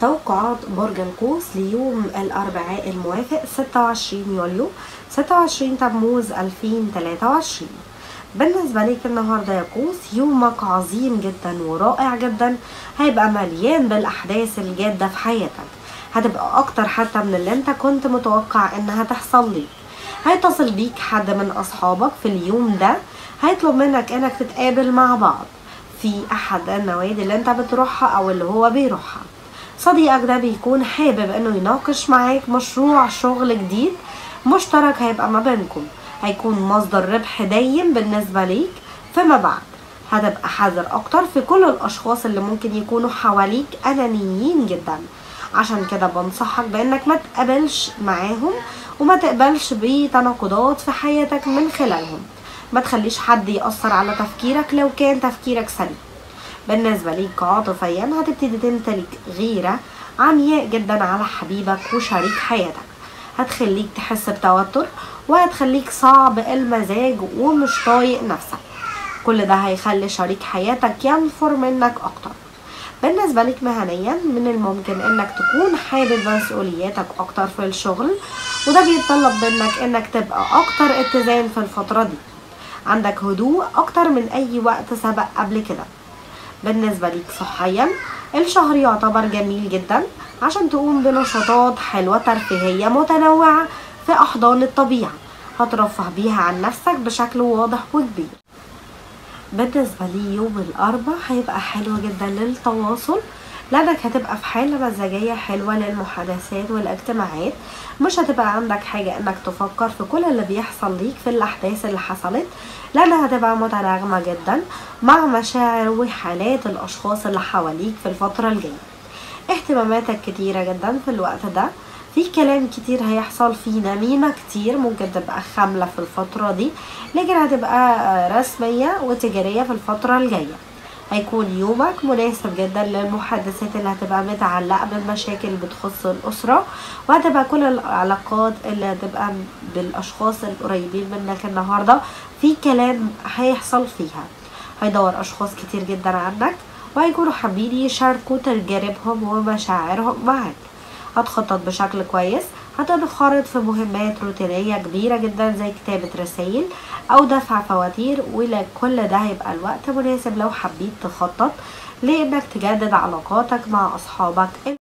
توقعات برج القوس ليوم الأربعاء الموافق 26 يوليو 26 تموز 2023 بالنسبة ليك النهاردة يا قوس يومك عظيم جدا ورائع جدا هيبقى مليان بالأحداث الجادة في حياتك هتبقى أكتر حتى من اللي انت كنت متوقع انها تحصل ليك هيتصل بيك حد من أصحابك في اليوم ده هيطلب منك انك تتقابل مع بعض في أحد النوادي اللي انت بتروحها أو اللي هو بيروحها صديقك ده بيكون حابب انه يناقش معاك مشروع شغل جديد مشترك هيبقى ما بينكم هيكون مصدر ربح دايم بالنسبة ليك فيما بعد هتبقى حذر اكتر في كل الاشخاص اللي ممكن يكونوا حواليك انانيين جدا عشان كده بنصحك بانك ما تقبلش معاهم وما تقبلش بتناقضات في حياتك من خلالهم ما تخليش حد يأثر على تفكيرك لو كان تفكيرك سلبي بالنسبة ليك عاطفيا هتبتدي تمتلك غيرة عمياء جدا على حبيبك وشريك حياتك هتخليك تحس بتوتر وهتخليك صعب المزاج ومش طايق نفسك كل ده هيخلي شريك حياتك ينفر منك اكتر بالنسبة لك مهنيا من الممكن انك تكون حابب مسؤولياتك اكتر في الشغل وده بيتطلب منك انك تبقى اكتر اتزان في الفترة دي عندك هدوء اكتر من اي وقت سبق قبل كده بالنسبة ليك صحيا الشهر يعتبر جميل جدا عشان تقوم بنشاطات حلوة ترفيهية متنوعة في أحضان الطبيعة هترفه بيها عن نفسك بشكل واضح وكبير بالنسبة لي يوم الأربع هيبقى حلو جدا للتواصل لأنك هتبقى في حالة مزاجية حلوة للمحادثات والاجتماعات مش هتبقى عندك حاجة انك تفكر في كل اللي بيحصل ليك في الأحداث اللي حصلت لأنها هتبقى متناغمة جدا مع مشاعر وحالات الأشخاص اللي حواليك في الفترة الجاية اهتماماتك كتيرة جدا في الوقت ده في كلام كتير هيحصل في نميمة كتير ممكن تبقى خاملة في الفترة دي لكن هتبقى رسمية وتجارية في الفترة الجاية هيكون يومك مناسب جدا للمحادثات اللي هتبقى متعلقة بالمشاكل بتخص الأسرة وهتبقى كل العلاقات اللي هتبقى بالأشخاص القريبين منك النهاردة في كلام هيحصل فيها هيدور أشخاص كتير جدا عنك وهيكونوا حابين يشاركوا تجاربهم ومشاعرهم معاك هتخطط بشكل كويس هتنخرط في مهمات روتينية كبيرة جدا زي كتابة رسائل أو دفع فواتير ولكل ده هيبقى الوقت مناسب لو حبيت تخطط لإنك تجدد علاقاتك مع أصحابك